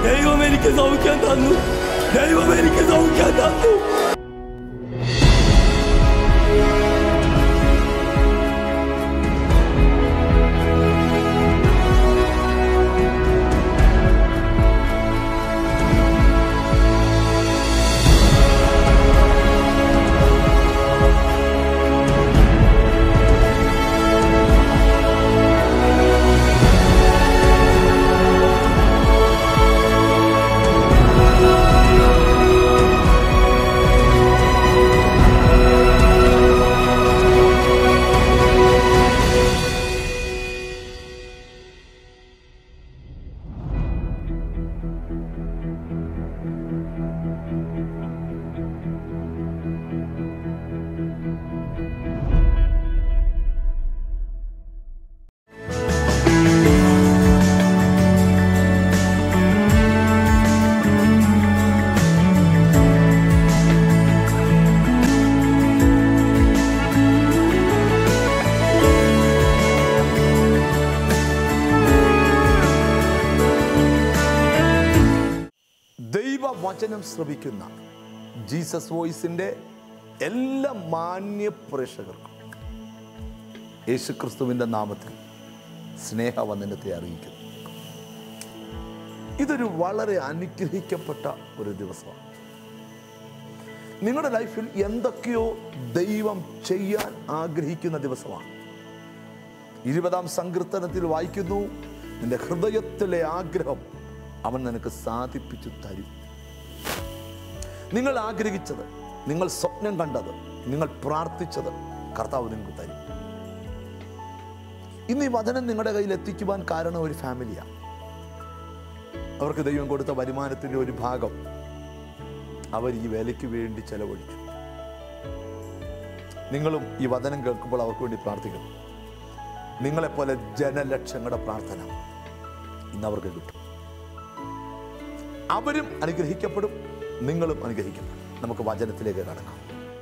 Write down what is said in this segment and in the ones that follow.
ദൈവം എനിക്ക് സൗഖ്യം തന്നു ദൈവം എനിക്ക് സൗഖ്യം തന്നു ദൈവവചനം ശ്രവിക്കുന്ന ജീസസ് വോയിസിൻ്റെ എല്ലാ മാന്യ പ്രേക്ഷകർക്കും യേശുക്രിസ്തുവിൻ്റെ നാമത്തിൽ സ്നേഹവന്ദനത്തെ അറിയിക്കുന്നു ഇതൊരു വളരെ അനുഗ്രഹിക്കപ്പെട്ട ഒരു ദിവസമാണ് നിങ്ങളുടെ ലൈഫിൽ എന്തൊക്കെയോ ദൈവം ചെയ്യാൻ ആഗ്രഹിക്കുന്ന ദിവസമാണ് ഇരുപതാം സങ്കീർത്തനത്തിൽ വായിക്കുന്നു നിന്റെ ഹൃദയത്തിലെ ആഗ്രഹം അവൻ നിനക്ക് സാധിപ്പിച്ചു തരും നിങ്ങൾ ആഗ്രഹിച്ചത് നിങ്ങൾ സ്വപ്നം കണ്ടത് നിങ്ങൾ പ്രാർത്ഥിച്ചത് കർത്താവ് നിങ്ങൾക്ക് തരും ഇന്ന് ഈ വചനം നിങ്ങളുടെ കയ്യിൽ എത്തിക്കുവാൻ കാരണം ഒരു ഫാമിലിയാണ് അവർക്ക് ദൈവം കൊടുത്ത വരുമാനത്തിൻ്റെ ഒരു ഭാഗം അവർ ഈ വേലയ്ക്ക് വേണ്ടി ചെലവഴിച്ചു നിങ്ങളും ഈ വചനം കേൾക്കുമ്പോൾ അവർക്ക് വേണ്ടി പ്രാർത്ഥിക്കണം നിങ്ങളെപ്പോലെ ജനലക്ഷങ്ങളുടെ പ്രാർത്ഥന ഇന്ന് അവർക്ക് കിട്ടും അവരും അനുഗ്രഹിക്കപ്പെടും നിങ്ങളും അനുഗ്രഹിക്കപ്പെടും നമുക്ക് വചനത്തിലേക്ക് കടക്കാം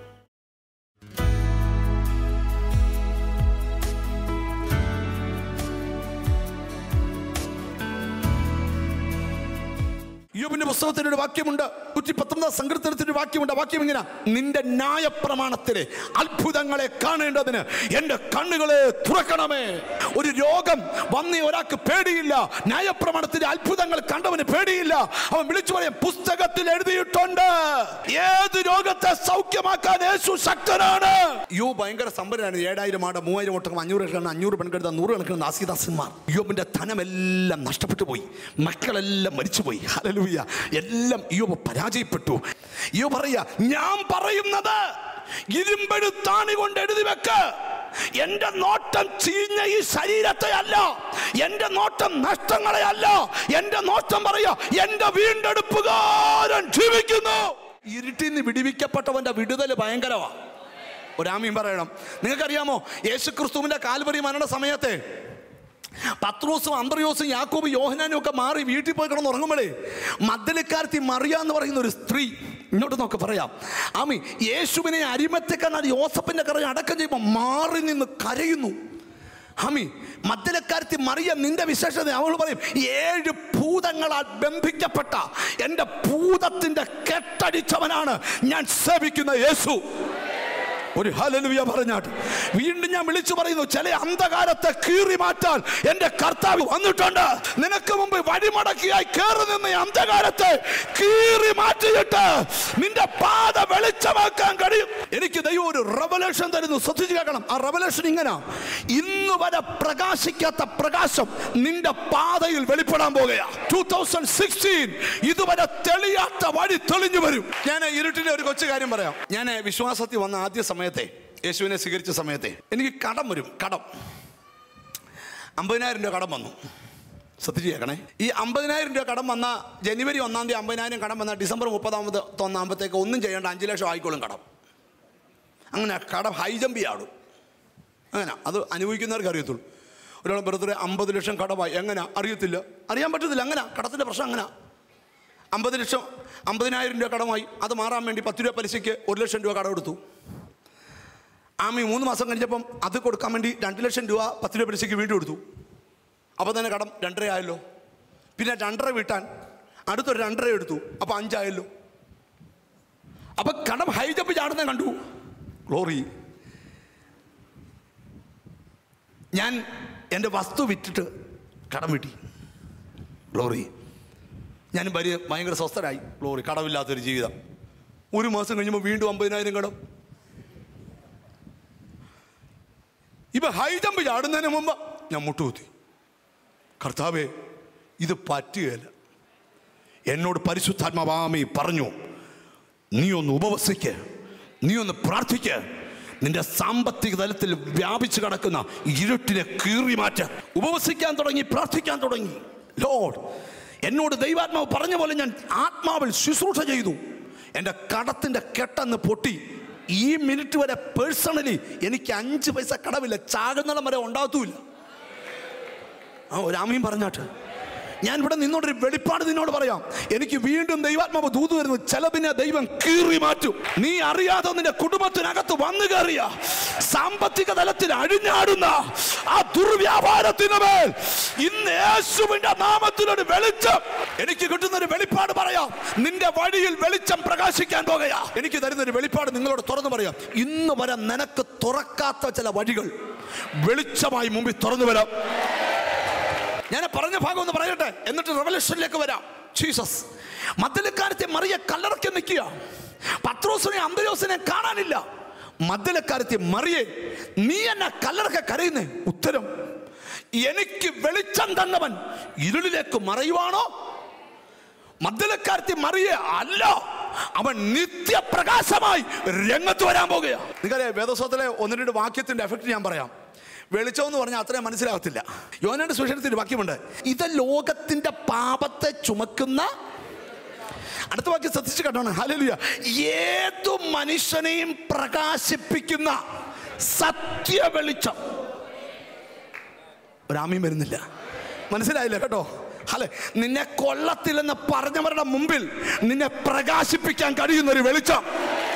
യോബിന്റെ പുസ്തകത്തിൽ ഒരു വാക്യമുണ്ട് നൂറ്റി പത്തൊമ്പതാം സങ്കീർത്തനത്തിന്റെ ഒരു വാക്യമുണ്ട് ആ വാക്യം ഇങ്ങനെ നിന്റെ ന്യായപ്രമാണത്തിലെ അത്ഭുതങ്ങളെ കാണേണ്ടതിന് എന്റെ കണ്ണുകളെ തുറക്കണമേ ഒരു രോഗം വന്ന ഒരാൾക്ക് പേടിയില്ല ന്യായപ്രമാണത്തിന്റെ അത്ഭുതങ്ങൾ കണ്ടവന് പേടിയില്ല അവൻ വിളിച്ചു പറയാം പുസ്തകത്തിൽ എഴുതിയിട്ടുണ്ട് ഏത് രോഗത്തെ സൗഖ്യമാക്കാൻ യേശു ശക്തനാണ് യോ ഭയങ്കര സമ്പന്നനാണ് ഏഴായിരം ആട് മൂവായിരം ഒട്ടകം അഞ്ഞൂറ് കണക്കിന് അഞ്ഞൂറ് പെൺകരുത നൂറ് കണക്കിന് ദാസിദാസന്മാർ യോബിന്റെ ധനമെല്ലാം നഷ്ടപ്പെട്ടു പോയി മക്കളെല്ലാം മരിച്ചുപോയി ഹല്ലേലൂയ എല്ലാം യോബ് പരാജയപ്പെട്ടു യോ പറയാ ഞാൻ പറയുന്നത് ഇരുമ്പെടുത്താണി കൊണ്ട് എഴുതി വെക്ക് എന്റെ നോട്ടം ചീഞ്ഞ ഈ ശരീരത്തെ അല്ല എന്റെ നോട്ടം നഷ്ടങ്ങളെ അല്ല എന്റെ നോട്ടം പറയാ എന്റെ വീണ്ടെടുപ്പുകാരൻ ജീവിക്കുന്നു ഇരുട്ടിൽ നിന്ന് വിടിവിക്കപ്പെട്ടവന്റെ വിടുതല് ഭയങ്കരമാ ഒരാമീൻ പറയണം നിങ്ങൾക്കറിയാമോ യേശു ക്രിസ്തുവിന്റെ കാൽവരി മരണ സമയത്തെ പത്രോസും അന്ത്രയോസും യാക്കോബും യോഹനാനും ഒക്കെ മാറി വീട്ടിൽ പോയി കിടന്ന് ഉറങ്ങുമ്പോഴേ മദ്ദലക്കാരത്തി മറിയ എന്ന് പറയുന്ന ഒരു സ്ത്രീ ഇങ്ങോട്ട് നോക്ക് പറയാം ആമി യേശുവിനെ അരിമത്തക്കാരൻ യോസഫിന്റെ കറ അടക്കം ചെയ്യുമ്പോൾ മാറി നിന്ന് കരയുന്നു ഹമി മദ്ദലക്കാരത്തി മറിയ നിന്റെ വിശേഷത അവൾ പറയും ഏഴ് ഭൂതങ്ങളാൽ ബന്ധിക്കപ്പെട്ട എൻ്റെ ഭൂതത്തിന്റെ കെട്ടടിച്ചവനാണ് ഞാൻ സേവിക്കുന്ന യേശു ഒരു ഹലലുയ പറഞ്ഞാട്ട് വീണ്ടും ഞാൻ വിളിച്ചു പറയുന്നു ചില അന്ധകാരത്തെ കീറി മാറ്റാൻ എന്റെ കർത്താവ് വന്നിട്ടുണ്ട് നിനക്ക് മുമ്പ് വഴിമടക്കിയായി കയറി നിന്ന് ഈ അന്ധകാരത്തെ കീറി മാറ്റിയിട്ട് നിന്റെ പാത വെളിച്ചമാക്കാൻ കഴിയും എനിക്ക് ദൈവം ഒരു റവലേഷൻ തരുന്നു ശ്രദ്ധിച്ചു കേൾക്കണം ആ റവലേഷൻ ഇങ്ങനെ ഇന്ന് വരെ പ്രകാശിക്കാത്ത പ്രകാശം നിന്റെ പാതയിൽ വെളിപ്പെടാൻ പോകുകയാ ടൂ തൗസൻഡ് സിക്സ്റ്റീൻ ഇതുവരെ തെളിയാത്ത വഴി തെളിഞ്ഞു വരും ഞാൻ ഇരുട്ടിന്റെ ഒരു കൊച്ചു കാര്യം പറയാം ഞാൻ വിശ്വാസത്തിൽ വന്ന ആദ്യ സമയത്തെ യേശുവിനെ സ്വീകരിച്ച സമയത്തെ എനിക്ക് കടം വരും കടം അമ്പതിനായിരം രൂപ കടം വന്നു ശ്രദ്ധിച്ച് കേൾക്കണേ ഈ അമ്പതിനായിരം രൂപ കടം വന്ന ജനുവരി ഒന്നാം തീയതി അമ്പതിനായിരം കടം വന്ന ഡിസംബർ മുപ്പതാമത് ഒന്നാകുമ്പോഴത്തേക്ക് ഒന്നും ചെയ്യേണ്ട അഞ്ച് ലക്ഷം ആയിക്കോളും കടം അങ്ങനെ കടം ഹൈ ജമ്പ് ആടും അങ്ങനെ അത് അനുഭവിക്കുന്നവർക്ക് അറിയത്തുള്ളൂ ഒരാൾ വെറുതെ അമ്പത് ലക്ഷം കടമായി എങ്ങനെ അറിയത്തില്ല അറിയാൻ പറ്റത്തില്ല അങ്ങനെ കടത്തിൻ്റെ പ്രശ്നം അങ്ങനെ അമ്പത് ലക്ഷം അമ്പതിനായിരം രൂപ കടമായി അത് മാറാൻ വേണ്ടി പത്ത് രൂപ പലിശയ്ക്ക് ഒരു ലക്ഷം രൂപ കടം എടുത്തു ആമി മൂന്ന് മാസം കഴിഞ്ഞപ്പം അത് കൊടുക്കാൻ വേണ്ടി രണ്ട് ലക്ഷം രൂപ പത്ത് രൂപ പലിശയ്ക്ക് വീണ്ടും എടുത്തു അപ്പോൾ തന്നെ കടം രണ്ടര ആയല്ലോ പിന്നെ രണ്ടര വീട്ടാൻ അടുത്തൊരു രണ്ടര എടുത്തു അപ്പൊ അഞ്ചായല്ലോ അപ്പൊ കടം ഹൈജപ്പ് ചാടുന്ന കണ്ടു ഗ്ലോറി ഞാൻ എൻ്റെ വസ്തു വിറ്റിട്ട് കടം വിട്ടി ഗ്ലോറി ഞാൻ വലിയ ഭയങ്കര സ്വസ്ഥരായി ഗ്ലോറി കടമില്ലാത്തൊരു ജീവിതം ഒരു മാസം കഴിയുമ്പോൾ വീണ്ടും അമ്പതിനായിരം കടം ഇപ്പൊ ഹൈ ജമ്പ് ചാടുന്നതിന് മുമ്പ് ഞാൻ മുട്ടുകുത്തി കർത്താവേ ഇത് പറ്റുകയില്ല എന്നോട് പരിശുദ്ധാത്മാവാമി പറഞ്ഞു നീ ഒന്ന് ഉപവസിക്ക് നീ ഒന്ന് പ്രാർത്ഥിക്ക് നിന്റെ സാമ്പത്തിക തലത്തിൽ വ്യാപിച്ചു കിടക്കുന്ന ഇരുട്ടിനെ കീറി മാറ്റ ഉപവസിക്കാൻ തുടങ്ങി പ്രാർത്ഥിക്കാൻ തുടങ്ങി ലോഡ് എന്നോട് ദൈവാത്മാവ് പറഞ്ഞ പോലെ ഞാൻ ആത്മാവിൽ ശുശ്രൂഷ ചെയ്തു എൻ്റെ കടത്തിൻ്റെ കെട്ടന്ന് പൊട്ടി ഈ മിനിറ്റ് വരെ പേഴ്സണലി എനിക്ക് അഞ്ച് പൈസ കടവില്ല ചാകുന്നിടം വരെ ഉണ്ടാകത്തുമില്ല ആ ഒരു ആമയും പറഞ്ഞാട്ട് ഞാൻ ഇവിടെ നിന്നോടൊരു വെളിപ്പാട് നിന്നോട് പറയാം എനിക്ക് വീണ്ടും ദൈവാത്മാവ് ദൂതു വരുന്നു ചിലതിനെ ദൈവം കീറി മാറ്റും നീ അറിയാതെ നിന്റെ കുടുംബത്തിനകത്ത് വന്നു കയറിയ സാമ്പത്തിക തലത്തിൽ അഴിഞ്ഞാടുന്ന ആ ദുർവ്യാപാരത്തിന് മേൽ ഇന്ന് യേശുവിന്റെ നാമത്തിലൊരു വെളിച്ചം എനിക്ക് കിട്ടുന്ന ഒരു വെളിപ്പാട് പറയാം നിന്റെ വഴിയിൽ വെളിച്ചം പ്രകാശിക്കാൻ പോകുകയാ എനിക്ക് തരുന്ന ഒരു വെളിപ്പാട് നിങ്ങളോട് തുറന്നു പറയാം ഇന്ന് വരെ നിനക്ക് തുറക്കാത്ത ചില വഴികൾ വെളിച്ചമായി മുമ്പിൽ തുറന്നു വരാം ഞാൻ പറഞ്ഞ ഭാഗം ഒന്ന് പറയട്ടെ എന്നിട്ട് റെവല്യൂഷനിലേക്ക് വരാം ജീസസ് മദ്ദലക്കാരത്തെ മറിയ കല്ലറക്കി നിൽക്കുക പത്രോസിനെ അന്തരോസിനെ കാണാനില്ല മദ്ദലക്കാരത്തെ മറിയെ നീ എന്നെ കല്ലറക്കെ കരയുന്നേ ഉത്തരം എനിക്ക് വെളിച്ചം തന്നവൻ ഇരുളിലേക്ക് മറയുവാണോ മദ്ദലക്കാരത്തെ മറിയെ അല്ല അവൻ നിത്യപ്രകാശമായി രംഗത്ത് വരാൻ പോകുകയാണ് നിങ്ങളെ വേദസ്വത്തിലെ ഒന്ന് രണ്ട് വാക്യത്തിന്റെ എഫക്ട് ഞാൻ പറയാം വെളിച്ചം എന്ന് പറഞ്ഞാൽ അത്രയും മനസ്സിലാകത്തില്ല യോനയുടെ സുഷണത്തിൽ വാക്യമുണ്ട് ഇത് ലോകത്തിന്റെ പാപത്തെ ചുമക്കുന്ന അടുത്ത വാക്യം ശ്രദ്ധിച്ച് കേട്ടോണ് ഹലലുയ ഏതു മനുഷ്യനെയും പ്രകാശിപ്പിക്കുന്ന സത്യ വെളിച്ചം ഒരാമയും വരുന്നില്ല മനസ്സിലായില്ല കേട്ടോ അല്ലെ നിന്നെ കൊള്ളത്തില്ലെന്ന് പറഞ്ഞവരുടെ മുമ്പിൽ നിന്നെ പ്രകാശിപ്പിക്കാൻ കഴിയുന്ന ഒരു വെളിച്ചം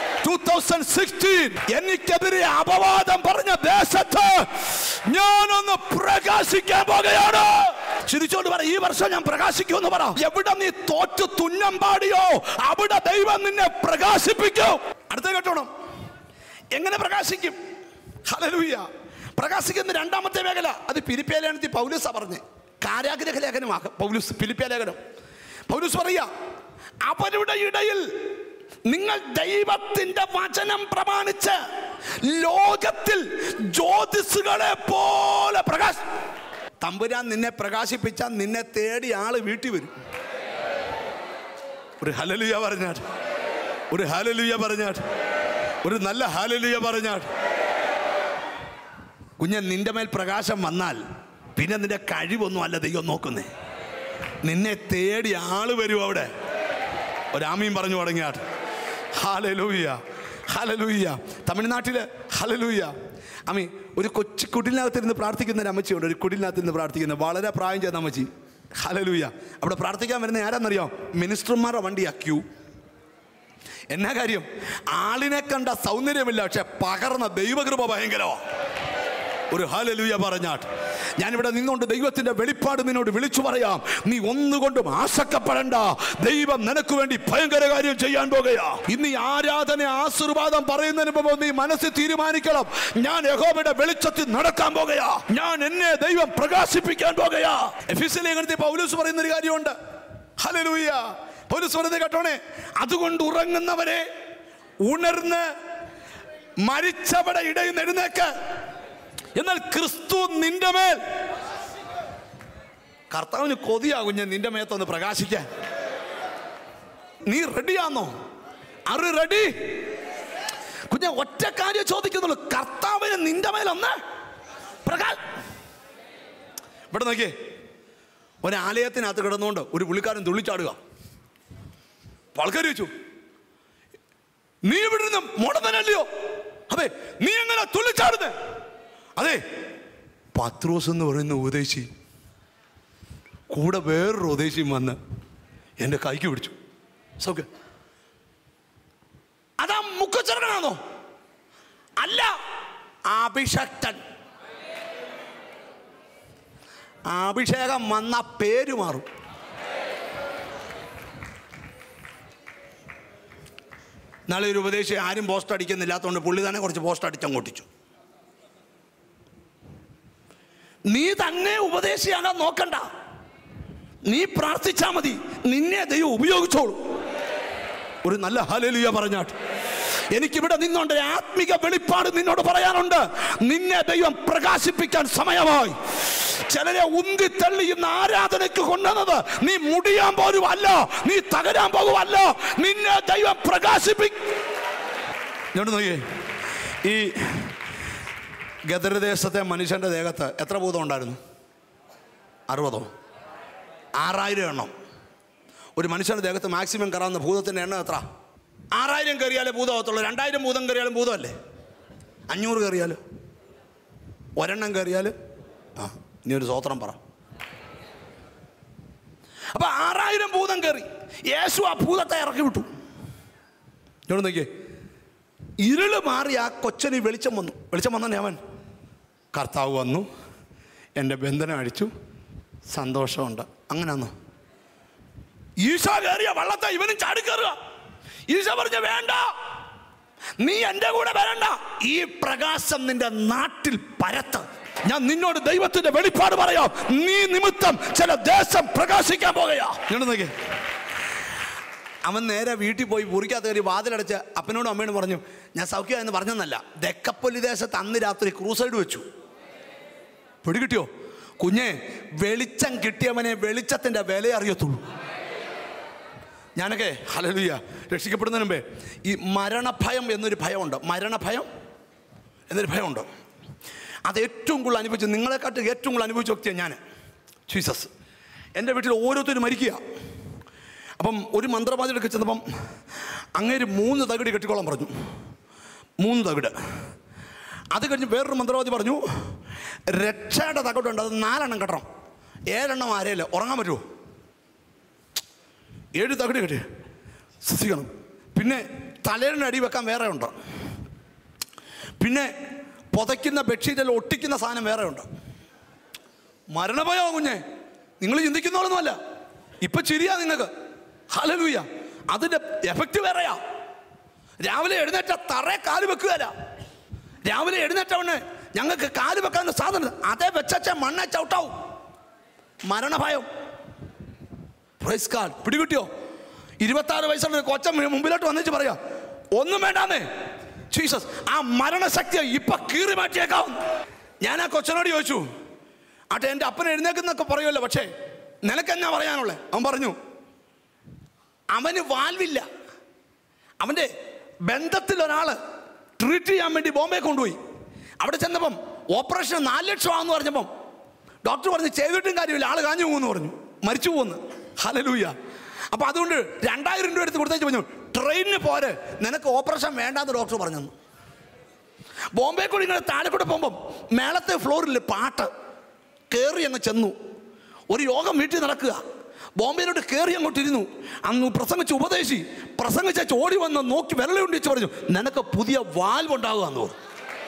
2016 എനിക്കെതിരെ അപവാദം പറഞ്ഞ ദേശത്ത് ഞാനൊന്ന് പ്രകാശിക്കാൻ പോകുകയാണ് ചിരിച്ചോണ്ട് പറ ഈ വർഷം ഞാൻ പ്രകാശിക്കുമെന്ന് പറ എവിടെ നീ തോറ്റു തുന്നം പാടിയോ അവിടെ ദൈവം നിന്നെ പ്രകാശിപ്പിക്കും അടുത്ത കേട്ടോണം എങ്ങനെ പ്രകാശിക്കും ഹലലൂയ പ്രകാശിക്കുന്ന രണ്ടാമത്തെ മേഖല അത് പിരിപ്പേലേനത്തിൽ പൗലൂസ പറഞ്ഞ് കാരാഗ്രഹ ലേഖനമാകും പൗലൂസ് പിലിപ്പിയ ലേഖനം പൗലൂസ് പറയാ അവരുടെ ഇടയിൽ നിങ്ങൾ ദൈവത്തിന്റെ വചനം പ്രമാണിച്ച് ലോകത്തിൽ ജ്യോതിസുകളെ പോലെ പ്രകാശ് തമ്പുരാൻ നിന്നെ പ്രകാശിപ്പിച്ചാൽ നിന്നെ തേടി ആള് വീട്ടിൽ വരും ഒരു ഹലലുയ പറഞ്ഞാട്ട് ഒരു ഹലലുയ പറഞ്ഞാട്ട് ഒരു നല്ല ഹലലുയ പറഞ്ഞാട്ട് കുഞ്ഞൻ നിന്റെ മേൽ പ്രകാശം വന്നാൽ പിന്നെ നിന്റെ കഴിവൊന്നും അല്ല ദൈവം നോക്കുന്നേ നിന്നെ തേടി ആള് വരും അവിടെ ഒരാമയും പറഞ്ഞു തുടങ്ങിയാട്ട് ഹാലലൂയ ഹാലലൂയ തമിഴ്നാട്ടില് ഹലലൂയ അമ്മി ഒരു കൊച്ചു കുടിലിനകത്തിരുന്ന് പ്രാർത്ഥിക്കുന്ന ഒരു അമ്മച്ചിയുണ്ട് ഒരു കുടിലിനകത്തിരുന്ന് പ്രാർത്ഥിക്കുന്ന വളരെ പ്രായം ചെയ്ത അമ്മച്ചി ഹലലൂയ അവിടെ പ്രാർത്ഥിക്കാൻ വരുന്ന ആരാന്നറിയോ മിനിസ്റ്റർമാരുടെ വണ്ടിയാ ക്യൂ എന്നാ കാര്യം ആളിനെ കണ്ട സൗന്ദര്യമില്ല പക്ഷെ പകർന്ന ദൈവകൃപ ഭയങ്കരമാ ഒരു ഹാലലൂയ പറഞ്ഞാട്ട് ഞാനിവിടെ നിന്നുകൊണ്ട് ദൈവത്തിന്റെ വെളിപ്പാട് നിന്നോട് വിളിച്ചു പറയാം നീ ഒന്നുകൊണ്ടും ആശക്കപ്പെടണ്ട ദൈവം നിനക്ക് വേണ്ടി ഭയങ്കര കാര്യം ചെയ്യാൻ പോകുകയാ ഇന്ന് ഈ ആരാധന ആശീർവാദം പറയുന്നതിന് മുമ്പ് നീ മനസ്സിൽ തീരുമാനിക്കണം ഞാൻ യഹോബയുടെ വെളിച്ചത്തിൽ നടക്കാൻ പോകുകയാ ഞാൻ എന്നെ ദൈവം പ്രകാശിപ്പിക്കാൻ പോകുകയാ എഫീസിലെ ലേഖനത്തിൽ പൗലൂസ് പറയുന്ന ഒരു കാര്യമുണ്ട് ഹലലൂയ പൗലൂസ് പറയുന്നത് കേട്ടോണേ അതുകൊണ്ട് ഉറങ്ങുന്നവരെ ഉണർന്ന് മരിച്ചവടെ ഇടയിൽ നിന്ന് എഴുന്നേക്ക് എന്നാൽ ക്രിസ്തു നിന്റെ മേൽ കർത്താവിന് കൊതിയാകും ഞാൻ നിന്റെ മേത്തൊന്ന് പ്രകാശിക്കാൻ നീ റെഡിയാന്നോ അറി റെഡി കുഞ്ഞ ഒറ്റ കാര്യം ചോദിക്കുന്നുള്ളൂ കർത്താവിന് നിന്റെ മേലൊന്ന് പ്രകാ ഇവിടെ നോക്കിയേ ഒരാലയത്തിനകത്ത് കിടന്നുകൊണ്ട് ഒരു പുള്ളിക്കാരൻ തുള്ളിച്ചാടുക ആൾക്കാർ ചോദിച്ചു നീ ഇവിടെ നിന്ന് മുടന്തനല്ലയോ അതെ നീ എങ്ങനെ തുള്ളിച്ചാടുന്നേ അതെ പത്രോസ് എന്ന് പറയുന്ന ഉപദേശി കൂടെ വേറൊരു ഉപദേശിയും വന്ന് എൻ്റെ കൈക്ക് പിടിച്ചു സൗഖ്യ അതാ മുക്കച്ചെറുക്കനാണോ അല്ല അഭിഷക്തൻ അഭിഷേകം വന്ന പേര് മാറും നാളെ ഒരു ഉപദേശി ആരും പോസ്റ്റ് അടിക്കുന്നില്ലാത്തതുകൊണ്ട് പുള്ളി തന്നെ കുറച്ച് പോസ്റ്റ് അടിച്ചങ്ങോട്ടിച്ചു നീ തന്നെ ഉപദേശിയാകാൻ നോക്കണ്ട നീ പ്രാർത്ഥിച്ചാൽ മതി നിന്നെ ദൈവം ഉപയോഗിച്ചോളൂ ഒരു നല്ല ഹലലിയ പറഞ്ഞാട്ട് എനിക്കിവിടെ നിന്നുകൊണ്ട് ഒരു ആത്മിക വെളിപ്പാട് നിന്നോട് പറയാനുണ്ട് നിന്നെ ദൈവം പ്രകാശിപ്പിക്കാൻ സമയമായി ചിലരെ ഉന്തി തള്ളി ഇന്ന് ആരാധനയ്ക്ക് കൊണ്ടുവന്നത് നീ മുടിയാൻ പോലും അല്ല നീ തകരാൻ പോകുമല്ല നിന്നെ ദൈവം പ്രകാശിപ്പി ഇങ്ങോട്ട് നോക്കിയേ ഈ ഗദരദേശത്തെ മനുഷ്യന്റെ ദേഹത്ത് എത്ര ഭൂതം ഉണ്ടായിരുന്നു അറുപതോ ആറായിരം എണ്ണം ഒരു മനുഷ്യന്റെ ദേഹത്ത് മാക്സിമം കയറാവുന്ന ഭൂതത്തിന്റെ എണ്ണം എത്ര ആറായിരം കയറിയാലേ ഭൂതമാകത്തുള്ളൂ രണ്ടായിരം ഭൂതം കയറിയാലും ഭൂതമല്ലേ അഞ്ഞൂറ് കയറിയാൽ ഒരെണ്ണം കയറിയാൽ ആ ഇനി ഒരു സ്വോത്രം പറ അപ്പൊ ആറായിരം ഭൂതം കയറി യേശു ആ ഭൂതത്തെ ഇറക്കി വിട്ടു ഇവിടെ നോക്കിയേ ഇരുള് മാറി ആ കൊച്ചന് വെളിച്ചം വന്നു വെളിച്ചം വന്നെ അവൻ കർത്താവ് വന്നു എൻ്റെ ബന്ധനം അടിച്ചു സന്തോഷമുണ്ട് അങ്ങനെയാന്നോ ഈശോ കയറിയ വള്ളത്തെ ഇവനും ചാടിക്കയറുക ഈശോ പറഞ്ഞ വേണ്ട നീ എൻ്റെ കൂടെ വരണ്ട ഈ പ്രകാശം നിന്റെ നാട്ടിൽ പരത്ത് ഞാൻ നിന്നോട് ദൈവത്തിന്റെ വെളിപ്പാട് പറയാം നീ നിമിത്തം ചില ദേശം പ്രകാശിക്കാൻ പോകുകയാ ഇങ്ങോട്ട് നോക്കിയേ അവൻ നേരെ വീട്ടിൽ പോയി മുറിക്കകത്ത് കയറി വാതിലടച്ച് അപ്പനോടും അമ്മയോടും പറഞ്ഞു ഞാൻ സൗഖ്യമായെന്ന് പറഞ്ഞെന്നല്ല ദക്കപ്പൊലി ദേശത്ത് അന്ന് രാത്രി ക്രൂസൈഡ് വെച്ചു പിടികിട്ടിയോ കുഞ്ഞെ വെളിച്ചം കിട്ടിയവനെ വെളിച്ചത്തിൻ്റെ വില അറിയത്തുള്ളൂ ഞാനൊക്കെ ഹലലുയ്യ രക്ഷിക്കപ്പെടുന്നതിന് മുമ്പേ ഈ മരണഭയം എന്നൊരു ഭയമുണ്ട് മരണഭയം എന്നൊരു ഭയമുണ്ട് അത് ഏറ്റവും കൂടുതൽ അനുഭവിച്ച് നിങ്ങളെക്കാട്ട് ഏറ്റവും കൂടുതൽ അനുഭവിച്ച വ്യക്തിയാണ് ഞാൻ ജീസസ് എൻ്റെ വീട്ടിൽ ഓരോരുത്തരും മരിക്കുക അപ്പം ഒരു മന്ത്രവാദിയിലൊക്കെ ചെന്നപ്പം അങ്ങേര് മൂന്ന് തകിട് കെട്ടിക്കോളാൻ പറഞ്ഞു മൂന്ന് തകിട് അത് കഴിഞ്ഞ് വേറൊരു മന്ത്രവാദി പറഞ്ഞു രക്ഷയുടെ തകിടുണ്ട് അത് നാലെണ്ണം കെട്ടണം ഏഴെണ്ണം ആരെയല്ല ഉറങ്ങാൻ പറ്റുമോ ഏഴ് തകിട് കെട്ടി ശ്രദ്ധിക്കണം പിന്നെ തലേൻ്റെ അടി വെക്കാൻ വേറെ ഉണ്ട് പിന്നെ പുതയ്ക്കുന്ന ബെഡ്ഷീറ്റിൽ ഒട്ടിക്കുന്ന സാധനം വേറെ ഉണ്ട് മരണഭയോ കുഞ്ഞെ നിങ്ങൾ ചിന്തിക്കുന്നോളൊന്നുമല്ല ഇപ്പൊ ചിരിയാ നിങ്ങൾക്ക് ഹലലൂയ അതിന്റെ എഫക്റ്റ് വേറെയാ രാവിലെ എഴുന്നേറ്റ തറേ കാല് വെക്കുകയല്ല രാവിലെ എഴുന്നേറ്റവണ് ഞങ്ങൾക്ക് കാല് വെക്കാൻ സാധനം അതേ വെച്ച മണ്ണെ ചവിട്ടാവും മരണഭയം പ്രൈസ് കാർഡ് പിടികിട്ടിയോ ഇരുപത്തി ആറ് വയസ്സുള്ള ഒരു കൊച്ചൻ മുമ്പിലോട്ട് വന്നിച്ച് പറയാ ഒന്നും വേണ്ടാന്നേ ജീസസ് ആ മരണശക്തിയെ ഇപ്പൊ കീറി മാറ്റിയേക്കാം ഞാൻ ആ കൊച്ചനോട് ചോദിച്ചു ആട്ടെ എൻ്റെ അപ്പൻ എഴുന്നേക്കുന്നൊക്കെ പറയുമല്ലോ പക്ഷേ നിനക്ക് എന്നാ പറയാനുള്ളേ അവൻ പറഞ്ഞു അവന് വാൽവില്ല അവൻ്റെ ബന്ധത്തിൽ ഒരാൾ ട്രീറ്റ് ചെയ്യാൻ വേണ്ടി ബോംബെ കൊണ്ടുപോയി അവിടെ ചെന്നപ്പം ഓപ്പറേഷൻ നാല് ലക്ഷം ആണെന്ന് പറഞ്ഞപ്പം ഡോക്ടർ പറഞ്ഞു ചെയ്തിട്ടും കാര്യമില്ല ആൾ കാഞ്ഞു പോകുമെന്ന് പറഞ്ഞു മരിച്ചു പോകുന്നു ഹലലൂയ അപ്പൊ അതുകൊണ്ട് രണ്ടായിരം രൂപ എടുത്ത് കൊടുത്തേച്ച് പറഞ്ഞു ട്രെയിനിന് പോരെ നിനക്ക് ഓപ്പറേഷൻ വേണ്ടാന്ന് ഡോക്ടർ പറഞ്ഞു ബോംബെ കൂടി ഇങ്ങനെ താഴെ കൂടെ പോകുമ്പം മേളത്തെ ഫ്ലോറിൽ പാട്ട് കയറി അങ്ങ് ചെന്നു ഒരു യോഗം വീട്ടിൽ നടക്കുക ബോംബെയിലോട്ട് കയറി അങ്ങോട്ട് ഇരുന്നു അന്ന് പ്രസംഗിച്ച് ഉപദേശി പ്രസംഗിച്ച ഓടി വന്ന് നോക്കി വിരലുണ്ടിച്ച് പറഞ്ഞു നിനക്ക് പുതിയ വാൽവ് ഉണ്ടാകുക എന്ന് പറഞ്ഞു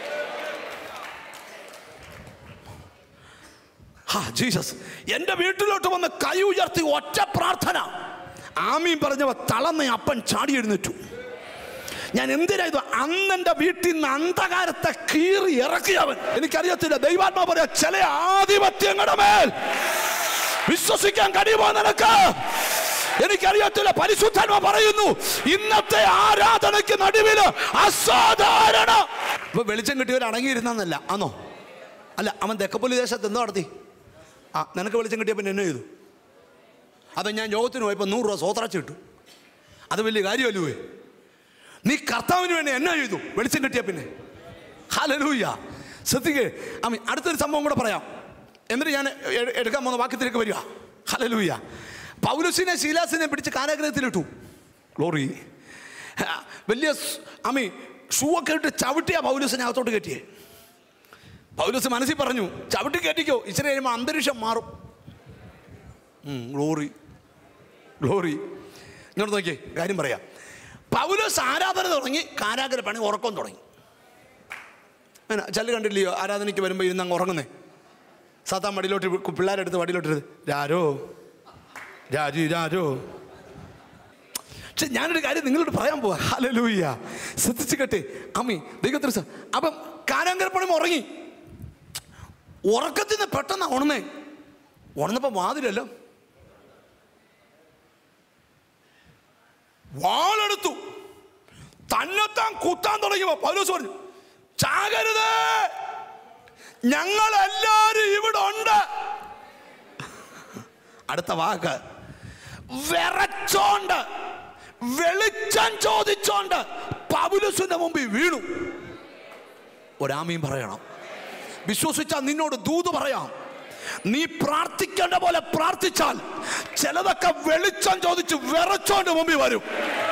ഹാ ജീസസ് എൻ്റെ വീട്ടിലോട്ട് വന്ന് കൈ ഉയർത്തി ഒറ്റ പ്രാർത്ഥന ആമീൻ പറഞ്ഞവ തളർന്ന അപ്പൻ ചാടി എഴുന്നേറ്റു ഞാൻ എന്തിനാ ഇത് അന്നെൻ്റെ വീട്ടിൽ നിന്ന് അന്ധകാരത്തെ കീറി ഇറക്കിയവൻ എനിക്കറിയത്തില്ല ദൈവാത്മാ പറയാ ചില ആധിപത്യങ്ങളുടെ മേൽ വിശ്വസിക്കാൻ കഴിയുമോ നിനക്ക് എനിക്കറിയത്തില്ല പരിശുദ്ധാത്മ പറയുന്നു ഇന്നത്തെ ആരാധനയ്ക്ക് നടുവില് അസാധാരണ ഇപ്പൊ വെളിച്ചം കിട്ടിയവർ അടങ്ങിയിരുന്നല്ല ആണോ അല്ല അവൻ തെക്കപ്പൊലി ദേശത്ത് എന്തോ നടത്തി ആ നിനക്ക് വെളിച്ചം കിട്ടിയ പിന്നെ എന്നെ ചെയ്തു അത് ഞാൻ യോഗത്തിന് പോയപ്പോൾ നൂറ് രൂപ സ്വോത്രച്ച് കിട്ടു അത് വലിയ കാര്യമല്ലേ നീ കർത്താവിന് വേണ്ടി എന്നാ ചെയ്തു വെളിച്ചം കിട്ടിയ പിന്നെ ഹലലൂയ ശ്രദ്ധിക്കേ അമ്മ അടുത്തൊരു സംഭവം കൂടെ പറയാം എന്നിട്ട് ഞാൻ എ- എടുക്കാൻ പോകുന്ന വാക്യത്തിലേക്ക് വരിക ഹലലൂയ പൗലുസിനെ ശീലാസിനെ പിടിച്ച് കാരാഗ്രഹത്തിലിട്ടു ഗ്ലോറി ആ, വലിയ സ്- അമ്മി ഷൂ ഒക്കെ ഇട്ട് ചവിട്ടിയാ പൗലുസിനെ അകത്തോട്ട് കയറ്റിയേ പൗലോസ് മനസ്സിൽ പറഞ്ഞു ചവിട്ടി കയറ്റിക്കോ ഇച്ചിരി കഴിയുമ്പോൾ അന്തരീക്ഷം മാറും ഉം, ഗ്ലോറി ഗ്ലോറി ഇങ്ങോട്ട് നോക്കിയേ കാര്യം പറയാം പൗലോസ് ആരാധന തുടങ്ങി കാരാഗ്രഹ പണി ഉറക്കം തുടങ്ങി അങ്ങനെ ചെല്ല് കണ്ടില്ലയോ ആരാധനയ്ക്ക് വരുമ്പോൾ ഇരുന്ന് അങ്ങ് ഉറങ്ങുന്നേ സാത്താൻ വടിയിലോട്ട് വി- പിള്ളേരെടുത്ത് വടിയിലോട്ട് രാരോ രാജു രാജോ പക്ഷെ ഞാനൊരു കാര്യം നിങ്ങളോട് പറയാൻ പോവാ ഹലലൂയ്യ ശ്രദ്ധിച്ചു കേട്ടെ അമ്മി ദൈവത്തിന് സ- അപ്പം കാരാങ്കരപ്പണം ഉറങ്ങി ഉറക്കത്തിൽ നിന്ന് പെട്ടെന്ന് ഉണർന്നേ ഉണർന്നപ്പോ വാതിലല്ലോ വാളെടുത്തു തന്നെത്താൻ കുത്താൻ തുടങ്ങിയപ്പോ പൗലോസ് പറഞ്ഞു ചാകരുത് ഞങ്ങൾ എല്ലാരും ഇവിടെ ഉണ്ട് അടുത്ത വാക്ക് വിറച്ചോണ്ട് വെളിച്ചം ചോദിച്ചോണ്ട് പൗലുസിന്റെ മുമ്പിൽ വീണു ഒരാമയും പറയണം വിശ്വസിച്ചാൽ നിന്നോട് ദൂത് പറയാം നീ പ്രാർത്ഥിക്കേണ്ട പോലെ പ്രാർത്ഥിച്ചാൽ ചിലതൊക്കെ വെളിച്ചം ചോദിച്ച് വിറച്ചോണ്ട് മുമ്പിൽ വരും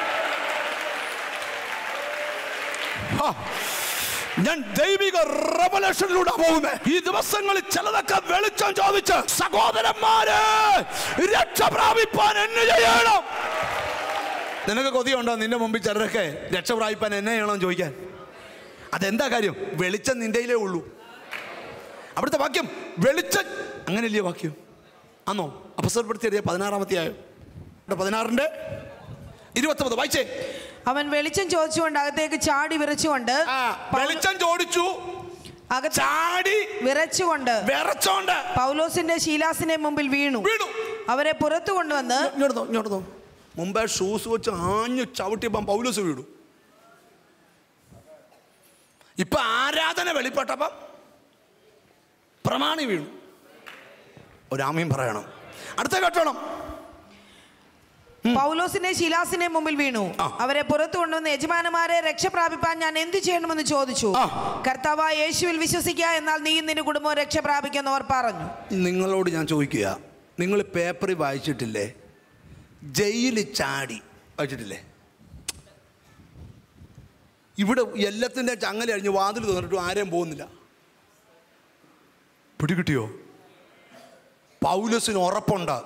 ഹാ. ഞാൻ ദൈവിക റവലേഷനിലൂടെ പോകുന്നത് ഈ ദിവസങ്ങളിൽ ചിലതൊക്കെ വെളിച്ചം ചോദിച്ച് സഹോദരന്മാരെ രക്ഷ പ്രാപിപ്പാൻ എന്നെ ചെയ്യണം നിനക്ക് കൊതിയുണ്ടോ നിന്റെ മുമ്പിൽ ചിലരൊക്കെ രക്ഷ പ്രാപിപ്പാൻ എന്നെ ചെയ്യണം ചോദിക്കാൻ അതെന്താ കാര്യം വെളിച്ചം നിന്റെയിലേ ഉള്ളൂ അവിടുത്തെ വാക്യം വെളിച്ചം അങ്ങനെയല്ലേ വാക്യം ആന്നോ അപസരപ്പെടുത്തിയ പതിനാറാമത്തെ ആയോ പതിനാറിന്റെ ഇരുപത്തൊമ്പത് വായിച്ചേ അവൻ വെളിച്ചം ചോദിച്ചുകൊണ്ട് അകത്തേക്ക് ചാടി വിറച്ചുകൊണ്ട് ആ, പൗലോ- വെളിച്ചം ചോദിച്ചു അകത്ത് ചാടി വിറച്ചുകൊണ്ട് വിറച്ചോണ്ട് പൗലോസിന്റെ ശീലാസിന്റെ മുമ്പിൽ വീണു വീണു അവരെ പുറത്തു കൊണ്ടുവന്ന് ഇങ്ങോട്ടോ ഇങ്ങോട്ടോ മുമ്പേ ഷൂസ് വെച്ച് ആഞ്ഞു ചവിട്ടിയപ്പം പൗലോസ് വീണു ഇപ്പൊ ആരാധന വെളിപ്പെട്ടപ്പം പ്രമാണി വീണു ഒരാമയും പറയണം അടുത്ത കേട്ടോണം പൗലോസിന്റെ ശീലാസിന്റെ മുമ്പിൽ വീണു ആ. അവരെ പുറത്തു കൊണ്ടുവന്ന് യജമാനന്മാരെ രക്ഷ പ്രാപിപ്പാൻ ഞാൻ എന്ത് ചെയ്യണമെന്ന് ചോദിച്ചു ആ. കർത്താവായ യേശുവിൽ വിശ്വസിക്കുക എന്നാൽ നീ നിന്റെ കുടുംബവും രക്ഷ പ്രാപിക്കുമെന്ന് അവർ പറഞ്ഞു നിങ്ങളോട് ഞാൻ ചോദിക്കുക നിങ്ങൾ പേപ്പറിൽ വായിച്ചിട്ടില്ലേ ജയിലിൽ ചാടി വായിച്ചിട്ടില്ലേ ഇവിടെ എല്ലാത്തിൻ്റെ ചങ്ങല അഴിഞ്ഞ് വാതിൽ തോന്നിട്ടും ആരെയും പോകുന്നില്ല പിടികിട്ടിയോ പൗലസിന് ഉറപ്പുണ്ട്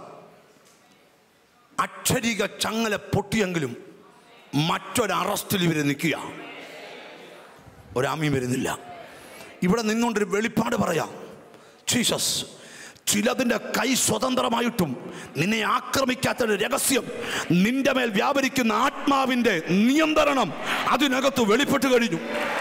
അക്ഷരിക ചങ്ങല പൊട്ടിയെങ്കിലും മറ്റൊരു അറസ്റ്റിൽ ഇവർ നിൽക്കുക ഒരാമയും വരുന്നില്ല ഇവിടെ നിന്നുകൊണ്ടൊരു വെളിപ്പാട് പറയാം ജീസസ് ചിലതിൻ്റെ കൈ സ്വതന്ത്രമായിട്ടും നിന്നെ ആക്രമിക്കാത്ത ഒരു രഹസ്യം നിന്റെ മേൽ വ്യാപരിക്കുന്ന ആത്മാവിൻ്റെ നിയന്ത്രണം അതിനകത്ത് വെളിപ്പെട്ട് കഴിഞ്ഞു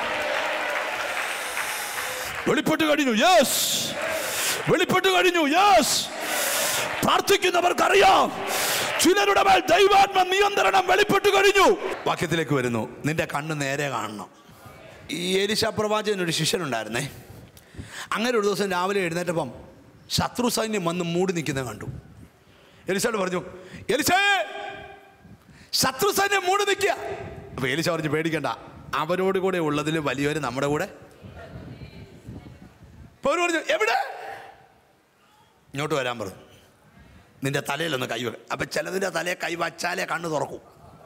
വെളിപ്പെട്ട് കഴിഞ്ഞു യെസ് വെളിപ്പെട്ട് കഴിഞ്ഞു യെസ് പ്രാർത്ഥിക്കുന്നവർക്കറിയാം ചിലരുടെ മേൽ ദൈവാത്മ നിയന്ത്രണം വെളിപ്പെട്ട് കഴിഞ്ഞു വാക്യത്തിലേക്ക് വരുന്നു നിന്റെ കണ്ണ് നേരെ കാണണം ഈ എലിശ പ്രവാചകൻ ഒരു ശിഷ്യനുണ്ടായിരുന്നേ അങ്ങനെ ഒരു ദിവസം രാവിലെ എഴുന്നേറ്റപ്പം ശത്രു സൈന്യം വന്ന് മൂടി നിൽക്കുന്നത് കണ്ടു എലിശയോട് പറഞ്ഞു എലിശേ ശത്രു സൈന്യം മൂടി നിൽക്കുക അപ്പൊ എലിശ പറഞ്ഞു പേടിക്കണ്ട അവരോട് കൂടെ ഉള്ളതിൽ വലിയവർ നമ്മുടെ കൂടെ അപ്പൊ അവര് പറഞ്ഞു എവിടെ ഇങ്ങോട്ട് വരാൻ പറഞ്ഞു നിന്റെ തലയിലൊന്ന് കൈ വെക്ക അപ്പൊ ചിലതിന്റെ തലയെ കൈ വച്ചാലേ കണ്ണ് തുറക്കും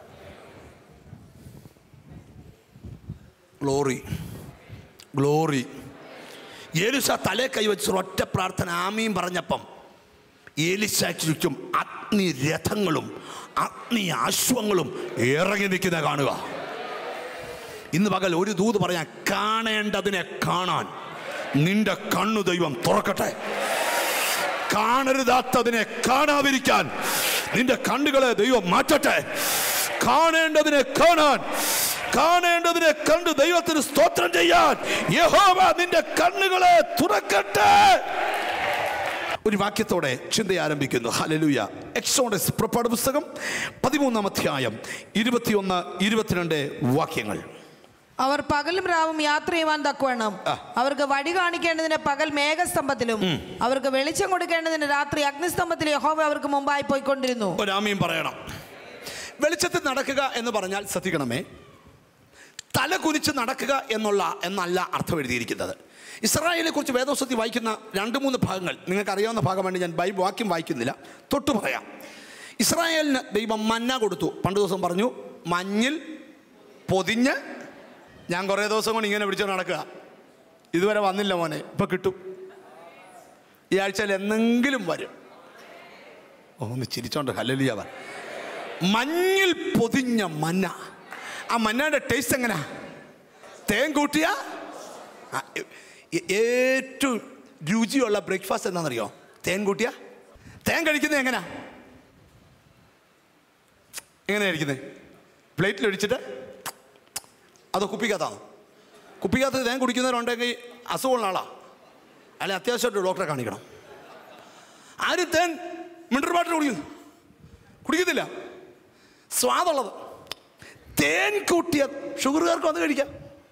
ഗ്ലോറി ഗ്ലോറി ഏലിസ തലേ കൈ വെച്ച് ഒറ്റ പ്രാർത്ഥന ആമീൻ പറഞ്ഞപ്പം ഏലിശയ്ക്ക് ചുറ്റും അഗ്നി രഥങ്ങളും അഗ്നി അശ്വങ്ങളും ഇറങ്ങി നിൽക്കുന്ന കാണുക ഇന്ന് പകൽ ഒരു ദൂത് പറയാൻ കാണേണ്ടതിനെ കാണാൻ നിന്റെ കണ്ണു ദൈവം തുറക്കട്ടെ കാണരുതാത്തതിനെ കാണാതിരിക്കാൻ നിന്റെ കണ്ണുകളെ ദൈവം മാറ്റട്ടെ കാണേണ്ടതിനെ കാണാൻ കാണേണ്ടതിനെ കണ്ട് ദൈവത്തിന് സ്തോത്രം ചെയ്യാൻ യഹോവ നിന്റെ കണ്ണുകളെ തുറക്കട്ടെ ഒരു വാക്യത്തോടെ ചിന്ത ആരംഭിക്കുന്നു ഹലലുയ എക്സോഡസ് പുറപ്പാട് പുസ്തകം പതിമൂന്നാം അധ്യായം ഇരുപത്തിയൊന്ന് ഇരുപത്തിരണ്ട് വാക്യങ്ങൾ അവർ പകലും രാവും യാത്ര ചെയ്യുവാൻ തക്കവണ്ണം ആ. അവർക്ക് വഴി കാണിക്കേണ്ടതിന് പകൽ മേഘസ്തംഭത്തിലും അവർക്ക് വെളിച്ചം കൊടുക്കേണ്ടതിന് രാത്രി അഗ്നിസ്തംഭത്തിൽ യഹോവ അവർക്ക് മുമ്പായി പോയിക്കൊണ്ടിരുന്നു ഒരാമയും പറയണം വെളിച്ചത്തിൽ നടക്കുക എന്ന് പറഞ്ഞാൽ ശ്രദ്ധിക്കണമേ തല കുനിച്ച് നടക്കുക എന്നുള്ള എന്നല്ല അർത്ഥം എഴുതിയിരിക്കുന്നത് ഇസ്രായേലിനെ കുറിച്ച് വേദോസ്വത്തി വായിക്കുന്ന രണ്ട് മൂന്ന് ഭാഗങ്ങൾ നിങ്ങൾക്ക് അറിയാവുന്ന ഭാഗമാണ് ഞാൻ ബൈബിൾ വാക്യം വായിക്കുന്നില്ല തൊട്ടു പറയാം ഇസ്രായേലിന് ദൈവം മന്ന കൊടുത്തു പണ്ട് ദിവസം പറഞ്ഞു മഞ്ഞിൽ പൊതിഞ്ഞ് ഞാൻ കുറേ ദിവസം കൊണ്ട് ഇങ്ങനെ പിടിച്ചു നടക്കുക ഇതുവരെ വന്നില്ല മോനെ ഇപ്പം കിട്ടും ഈ ആഴ്ചയിൽ എന്നെങ്കിലും വരും ഓ ഒന്ന് ചിരിച്ചോണ്ട് ഹലലിയാവ മഞ്ഞിൽ പൊതിഞ്ഞ മന്ന ആ മന്നയുടെ ടേസ്റ്റ് എങ്ങനാ തേൻ കൂട്ടിയ ആ, ഏ- ഏ- ഏറ്റവും രുചിയുള്ള ബ്രേക്ക്ഫാസ്റ്റ് എന്താണെന്നറിയോ തേൻ കൂട്ടിയ തേൻ കഴിക്കുന്നത് എങ്ങനാ എങ്ങനെയാ കഴിക്കുന്നത് പ്ലേറ്റിൽ ഒഴിച്ചിട്ട് അത് കുപ്പിക്കകത്താണ് കുപ്പിക്കകത്ത് തേൻ കുടിക്കുന്നവരുണ്ടെങ്കിൽ അസുഖമുള്ള ആളാ അല്ലെ അത്യാവശ്യമായിട്ട് ഡോക്ടറെ കാണിക്കണം ആരും തേൻ മിനറൽ വാട്ടർ കുടിക്കുന്നു കുടിക്കത്തില്ല സ്വാദുള്ളത് തേൻ കൂട്ടിയ ഷുഗറുകാർക്കും അത് കഴിക്കാം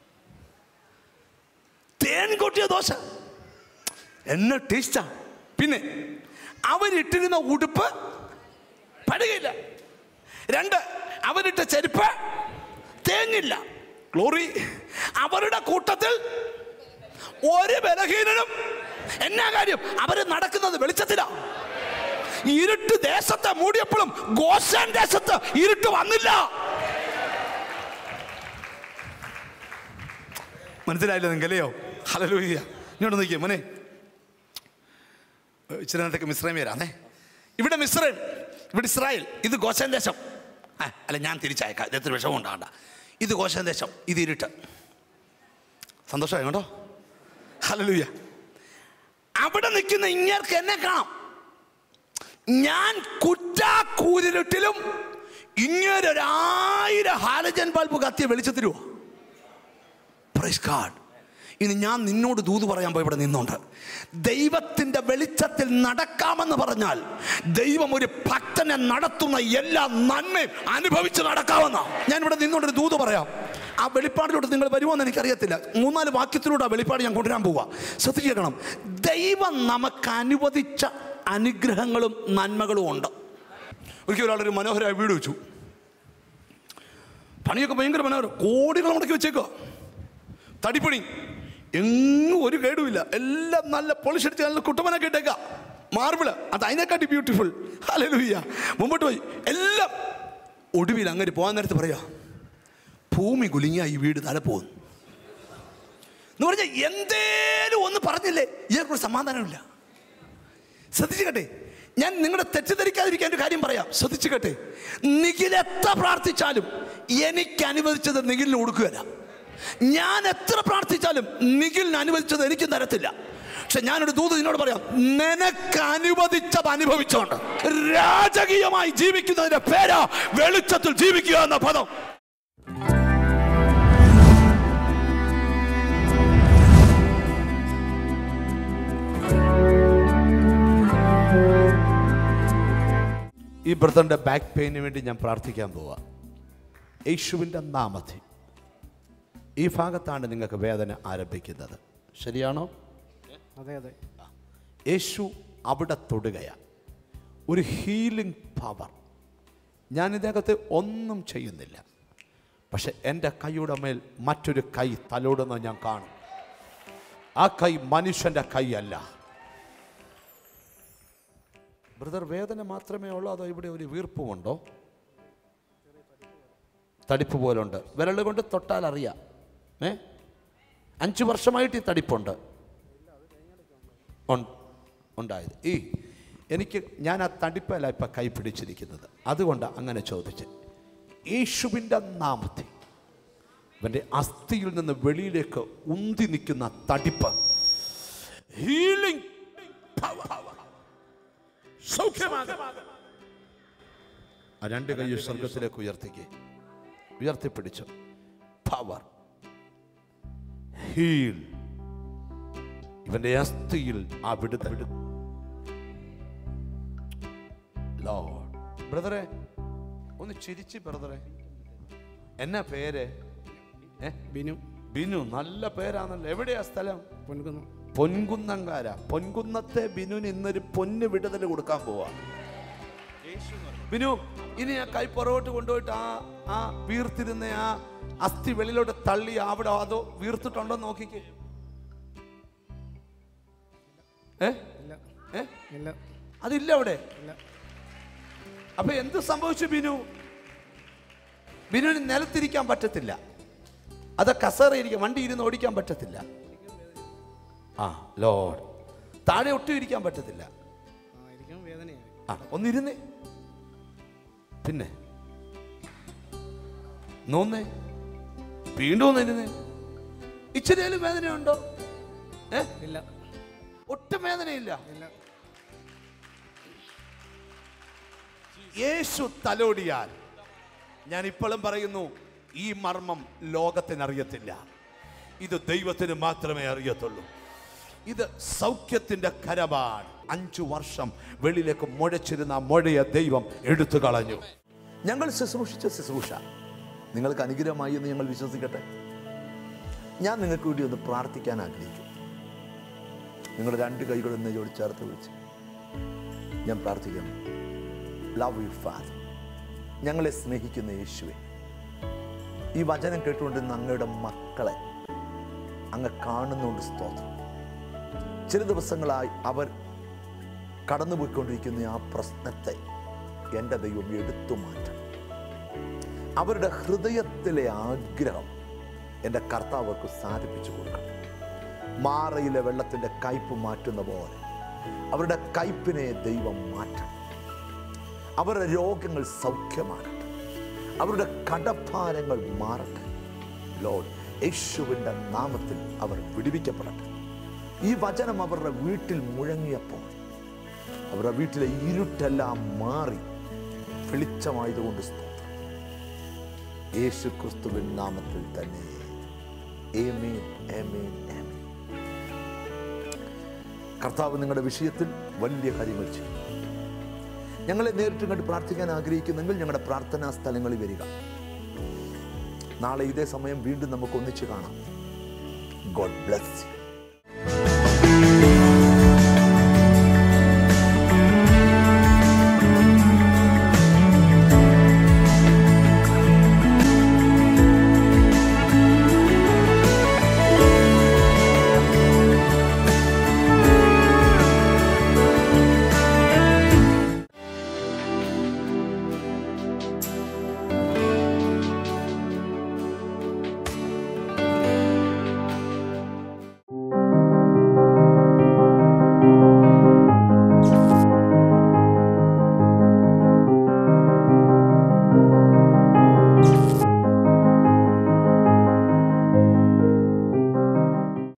തേൻ കൂട്ടിയ ദോശ എന്നെ ടേസ്റ്റാ പിന്നെ അവരിട്ടിരുന്ന ഉടുപ്പ് പടുകയില്ല രണ്ട് അവരിട്ട ചെരുപ്പ് തേങ്ങില്ല ഗ്ലോറി അവരുടെ കൂട്ടത്തിൽ ഒരു ബലഹീനനും എന്നാ കാര്യം അവര് നടക്കുന്നത് വെളിച്ചത്തിലാ ഇരുട്ട് ദേശത്തെ മൂടിയപ്പോഴും ഗോശാൻ ദേശത്ത് ഇരുട്ട് വന്നില്ല മനസ്സിലായില്ല നിങ്ങൾക്കല്ലയോ ഹലലൂയ്യ ഇങ്ങോട്ട് നോക്കിയേ മോനെ ഇച്ചിരി നേരത്തേക്ക് മിശ്രയും വരാന്നേ ഇവിടെ മിശ്രയും ഇവിടെ ഇസ്രായേൽ ഇത് ഗോശാൻ ദേശം ആ, അല്ല ഞാൻ തിരിച്ചയക്കാം ഇതെത്ര വിഷമം ഉണ്ടാകണ്ട ഇത് ഗോശാൻ ദേശം ഇത് ഇരുട്ട് സന്തോഷമായി കേട്ടോ ഹലലൂയ്യ അവിടെ നിൽക്കുന്ന ഇങ്ങർക്ക് എന്നെ കാണാം ഞാൻ കുറ്റാക്കൂരിട്ടിലും ഇങ്ങനൊരായിരം ഹാലജൻ ബൾബ് കത്തിയ വെളിച്ചത്തിരുവോ പ്രൈസ് ഗാഡ് ഇനി ഞാൻ നിന്നോട് ദൂത് പറയാൻ പോയി ഇവിടെ നിന്നുണ്ട് ദൈവത്തിൻ്റെ വെളിച്ചത്തിൽ നടക്കാമെന്ന് പറഞ്ഞാൽ ദൈവം ഒരു ഭക്തനെ നടത്തുന്ന എല്ലാ നന്മയും അനുഭവിച്ച് നടക്കാമെന്ന ഞാൻ ഇവിടെ നിന്നുകൊണ്ട് ഒരു ദൂത് പറയാം ആ വെളിപ്പാടിലോട്ട് നിങ്ങൾ വരുമോ എന്ന് എനിക്കറിയത്തില്ല മൂന്നാല് വാക്യത്തിലൂടെ ആ വെളിപ്പാട് ഞാൻ കൊണ്ടുവരാൻ പോവാ ശ്രദ്ധിക്കണം ദൈവം നമുക്ക് അനുവദിച്ച അനുഗ്രഹങ്ങളും നന്മകളും ഉണ്ട് ഒരിക്കലും ഒരാളൊരു മനോഹരമായ വീട് വെച്ചു പണിയൊക്കെ ഭയങ്കര മനോഹരം കോടികൾ മുടക്കി വെച്ചേക്കോ തടിപ്പണി എങ്ങും ഒരു കേടുമില്ല എല്ലാം നല്ല പൊളിച്ചടിച്ച് നല്ല കുട്ടമനൊക്കെ ഇട്ടേക്കാം മാർബിള് അത് അതിനെക്കാട്ടി ബ്യൂട്ടിഫുൾ ഹല്ലേലൂയ മുമ്പോട്ട് പോയി എല്ലാം ഒടുവിൽ അങ്ങനെ പോകാൻ നേരത്ത് പറയാ ഭൂമി കുലുങ്ങിയ ഈ വീട് തല പോകുന്നു എന്ന് പറഞ്ഞാൽ എന്തേലും ഒന്ന് പറഞ്ഞില്ലേ ഇയാൾക്കൊരു സമാധാനമില്ല ശ്രദ്ധിച്ചു കേട്ടെ ഞാൻ നിങ്ങളുടെ തെറ്റിദ്ധരിക്കാതിരിക്കാൻ ഒരു കാര്യം പറയാം ശ്രദ്ധിച്ചു കേട്ടെ നിഖിൽ എത്ര പ്രാർത്ഥിച്ചാലും എനിക്ക് അനുവദിച്ചത് നിഖിലിന് കൊടുക്കുകയല്ല ഞാൻ എത്ര പ്രാർത്ഥിച്ചാലും നിഖിലിന് അനുവദിച്ചത് എനിക്കും തരത്തില്ല പക്ഷെ ഞാനൊരു ദൂത് നിന്നോട് പറയാം നിനക്ക് അനുവദിച്ചത് അനുഭവിച്ചോണ്ട് രാജകീയമായി ജീവിക്കുന്നതിന്റെ പേരാ വെളിച്ചത്തിൽ ജീവിക്കുക എന്ന പദം ഈ ബ്രദറിന്റെ ബാക്ക് പെയിന് വേണ്ടി ഞാൻ പ്രാർത്ഥിക്കാൻ പോവാ യേശുവിൻ്റെ നാമത്തിൽ ഈ ഭാഗത്താണ് നിങ്ങൾക്ക് വേദന ആരംഭിക്കുന്നത് ശരിയാണോ അതെ അതെ യേശു അവിടെ തൊടുകയാണ് ഒരു ഹീലിംഗ് പവർ ഞാൻ ഇതിനകത്ത് ഒന്നും ചെയ്യുന്നില്ല പക്ഷെ എൻ്റെ കൈയുടെ മേൽ മറ്റൊരു കൈ തലോടുന്നത് ഞാൻ കാണും ആ കൈ മനുഷ്യൻ്റെ കൈയല്ല ബ്രദർ വേദന മാത്രമേ ഉള്ളൂ അതോ ഇവിടെ ഒരു വീർപ്പുമുണ്ടോ തടിപ്പ് പോലുണ്ട് വിരൽ കൊണ്ട് തൊട്ടാൽ അറിയാം ഏ അഞ്ച് വർഷമായിട്ട് ഈ തടിപ്പുണ്ട് ഉൺ- ഉണ്ടായത് ഈ എനിക്ക് ഞാൻ ആ തടിപ്പല്ല ഇപ്പം കൈ പിടിച്ചിരിക്കുന്നത് അതുകൊണ്ട് അങ്ങനെ ചോദിച്ച് യേശുവിൻ്റെ നാമത്തിൽ ഇവൻ്റെ അസ്ഥിയിൽ നിന്ന് വെളിയിലേക്ക് ഉന്തി നിൽക്കുന്ന തടിപ്പ് ഹീലിംഗ് ആ രണ്ട് കൈ സ്വർഗത്തിലേക്ക് ഉയർത്തിക്ക് ഉയർത്തിപ്പിടിച്ചു പവർ ഹീൽ ഇവന്റെ അസ്ഥിയിൽ ആ വിടുതൽ ലോർഡ് ബ്രദറെ ഒന്ന് ചിരിച്ച് ബ്രദറെ എന്നാ പേര് ഏ ബിനു ബിനു നല്ല പേരാണല്ലോ എവിടെയാ സ്ഥലം പൊൻകുന്നു പൊൻകുന്നങ്കാര പൊൻകുന്നത്തെ ബിനുവിന് ഇന്നൊരു പൊന്ന് വിടുതൽ കൊടുക്കാൻ പോവാ ബിനു ഇനി ആ കൈ പുറകോട്ട് കൊണ്ടുപോയിട്ട് ആ ആ വീർത്തിരുന്ന ആ അസ്ഥി വെളിയിലോട്ട് തള്ളി അവിടെ അതോ വീർത്തിട്ടുണ്ടോ എന്ന് നോക്കിക്കേ ഏ ഇല്ല ഏ ഇല്ല അതില്ല അവിടെ ഇല്ല അപ്പൊ എന്ത് സംഭവിച്ചു ബിനു ബിനുവിന് നിലത്തിരിക്കാൻ പറ്റത്തില്ല അത് കസേറയിരിക്കാൻ വണ്ടി ഇരുന്ന് ഓടിക്കാൻ പറ്റത്തില്ല ആ ലോഡ് താഴെ ഒട്ടും ഇരിക്കാൻ പറ്റത്തില്ല ആ ഇരിക്കാൻ വേദനയായി ആ ഒന്നിരുന്നേ പിന്നെ നോന്നേ വീണ്ടും ഒന്നിരുന്നേ ഇച്ചിരിയാലും വേദനയുണ്ടോ ഏ ഇല്ല ഒട്ടും വേദനയില്ല ഇല്ല യേശു തലോടിയാൽ ഞാൻ ഇപ്പോഴും പറയുന്നു ഈ മർമ്മം ലോകത്തിന് അറിയത്തില്ല ഇത് ദൈവത്തിന് മാത്രമേ അറിയത്തുള്ളൂ ഇത് സൗഖ്യത്തിന്റെ കരമാണ് അഞ്ചു വർഷം വെളിയിലേക്ക് മുഴച്ചിരുന്ന ആ മുഴയെ ദൈവം എടുത്തു കളഞ്ഞു ഞങ്ങൾ ശുശ്രൂഷിച്ച ശുശ്രൂഷ നിങ്ങൾക്ക് അനുഗ്രഹമായി എന്ന് ഞങ്ങൾ വിശ്വസിക്കട്ടെ ഞാൻ നിങ്ങൾക്ക് വേണ്ടി ഒന്ന് പ്രാർത്ഥിക്കാൻ ആഗ്രഹിക്കും നിങ്ങൾ രണ്ട് കൈകൾ നെയ്യോട് ചേർത്ത് വിളിച്ച് ഞാൻ പ്രാർത്ഥിക്കുന്നു ലവ് യു ഫാദർ ഞങ്ങളെ സ്നേഹിക്കുന്ന യേശുവെ ഈ വചനം കേട്ടുകൊണ്ടിരുന്ന അങ്ങയുടെ മക്കളെ അങ്ങ് കാണുന്നുണ്ട് സ്തോത്രം ചില ദിവസങ്ങളായി അവർ കടന്നുപോയിക്കൊണ്ടിരിക്കുന്ന ആ പ്രശ്നത്തെ എൻ്റെ ദൈവം എടുത്തു മാറ്റണം അവരുടെ ഹൃദയത്തിലെ ആഗ്രഹം എൻ്റെ കർത്താവർക്ക് സാധിപ്പിച്ചു കൊടുക്കണം മാറയിലെ വെള്ളത്തിൻ്റെ കയ്പ് മാറ്റുന്ന പോലെ അവരുടെ കയ്പിനെ ദൈവം മാറ്റണം അവരുടെ രോഗങ്ങൾ സൗഖ്യമാകട്ടെ അവരുടെ കടഭാരങ്ങൾ മാറട്ടെ ലോഡ് യേശുവിൻ്റെ നാമത്തിൽ അവർ വിടുവിക്കപ്പെടട്ടെ ഈ വചനം അവരുടെ വീട്ടിൽ മുഴങ്ങിയപ്പോൾ അവരുടെ വീട്ടിലെ ഇരുട്ടെല്ലാം മാറി വെളിച്ചമായതുകൊണ്ട് സ്തോത്രം യേശു ക്രിസ്തുവിൻ നാമത്തിൽ തന്നെ ഏമേൻ ഏമേൻ ഏമേൻ കർത്താവ് നിങ്ങളുടെ വിഷയത്തിൽ വലിയ കാര്യങ്ങൾ ചെയ്യും ഞങ്ങളെ നേരിട്ട് കണ്ട് പ്രാർത്ഥിക്കാൻ ആഗ്രഹിക്കുന്നെങ്കിൽ ഞങ്ങളുടെ പ്രാർത്ഥനാ സ്ഥലങ്ങളിൽ വരിക നാളെ ഇതേ സമയം വീണ്ടും നമുക്ക് ഒന്നിച്ച് കാണാം ഗോഡ് ബ്ലസ് യു